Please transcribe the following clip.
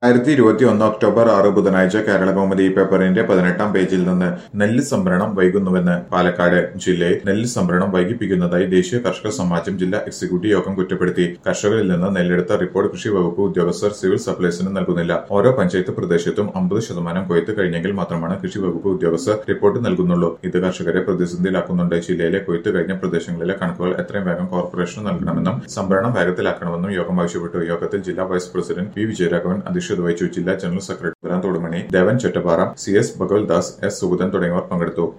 ആയിരത്തി ഇരുപത്തി ഒന്ന് ഒക്ടോബർ ആറ് ബുധനാഴ്ച കേരള കൗമുദി പേപ്പറിന്റെ പതിനെട്ടാം പേജിൽ നിന്ന് നെല്ല് സംഭരണം വൈകുന്നുവെന്ന് പാലക്കാട് ജില്ലയിൽ നെല്ല് സംഭരണം വൈകിപ്പിക്കുന്നതായി ദേശീയ കർഷക സമാജം ജില്ലാ എക്സിക്യൂട്ടീവ് യോഗം കുറ്റപ്പെടുത്തി കർഷകരിൽ നിന്ന് നെല്ലെടുത്ത റിപ്പോർട്ട് കൃഷി വകുപ്പ് ഉദ്യോഗസ്ഥർ സിവിൽ സപ്ലൈസിന് നൽകുന്നില്ല ഓരോ പഞ്ചായത്ത് പ്രദേശത്തും അമ്പത് ശതമാനം കൊയ്ത്ത് കഴിഞ്ഞെങ്കിൽ മാത്രമാണ് കൃഷി വകുപ്പ് ഉദ്യോഗസ്ഥർ റിപ്പോർട്ട് നൽകുന്നുള്ളൂ ഇത് കർഷകരെ പ്രതിസന്ധിയിലാക്കുന്നുണ്ട് ജില്ലയിലെ കൊയ്ത്ത് കഴിഞ്ഞ പ്രദേശങ്ങളിലെ കണക്കുകൾ എത്രയും വേഗം കോർപ്പറേഷന് നൽകണമെന്നും സംഭരണം വേഗത്തിലാക്കണമെന്നും യോഗം ആവശ്യപ്പെട്ടു യോഗത്തിൽ ജില്ലാ വൈസ് പ്രസിഡന്റ് വി വിജയരാഘവൻ അധ്യക്ഷത വഹിച്ചു ജില്ലാ general secretary Thodumani Devan Chettappara C S Bhagavaldas S Sugathan തുടങ്ങിയവർ പങ്കെടുത്തു